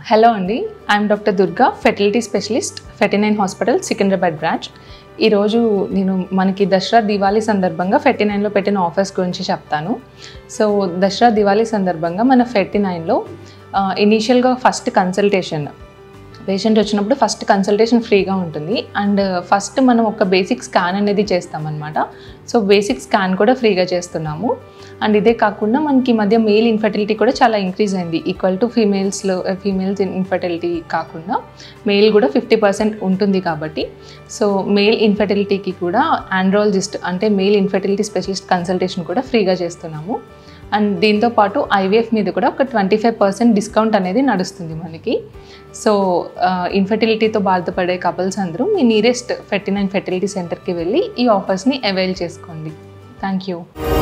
hello అండి I'm doctor Durga fertility specialist Fertinine hospital Secunderabad branch ఈరోజు నేను మనకి దసరా దివాళీ సందర్భంగా ఫెర్టీ నైన్లో పెట్టిన ఆఫర్స్ గురించి చెప్తాను సో దసరా దివాళీ సందర్భంగా మన ఫెర్టీ నైన్లో ఇనీషియల్గా ఫస్ట్ కన్సల్టేషన్ పేషెంట్ వచ్చినప్పుడు ఫస్ట్ కన్సల్టేషన్ ఫ్రీగా ఉంటుంది అండ్ ఫస్ట్ మనం ఒక బేసిక్ స్కాన్ అనేది చేస్తామన్నమాట సో బేసిక్ స్కాన్ కూడా ఫ్రీగా చేస్తున్నాము అండ్ ఇదే కాకుండా మనకి ఈ మధ్య మేల్ ఇన్ఫర్టిలిటీ కూడా చాలా ఇంక్రీజ్ అయింది ఈక్వల్ టు ఫీమేల్స్లో ఫీమేల్స్ ఇన్ఫర్టిలిటీ కాకుండా మేల్ కూడా ఫిఫ్టీ పర్సెంట్ ఉంటుంది కాబట్టి సో మేల్ ఇన్ఫర్టిలిటీకి కూడా ఆండ్రాలజిస్ట్ అంటే మేల్ ఇన్ఫర్టిలిటీ స్పెషలిస్ట్ కన్సల్టేషన్ కూడా ఫ్రీగా చేస్తున్నాము అండ్ దీంతో పాటు ఐవీఎఫ్ మీద కూడా ఒక ట్వంటీ ఫైవ్ పర్సెంట్ డిస్కౌంట్ అనేది నడుస్తుంది మనకి సో ఇన్ఫర్టిలిటీతో బాధపడే కపుల్స్ అందరూ మీ నియరెస్ట్ ఫెర్టీ నైన్ ఫెర్టిలిటీ సెంటర్కి వెళ్ళి ఈ ఆఫర్స్ని అవైల్ చేసుకోండి థ్యాంక్ యూ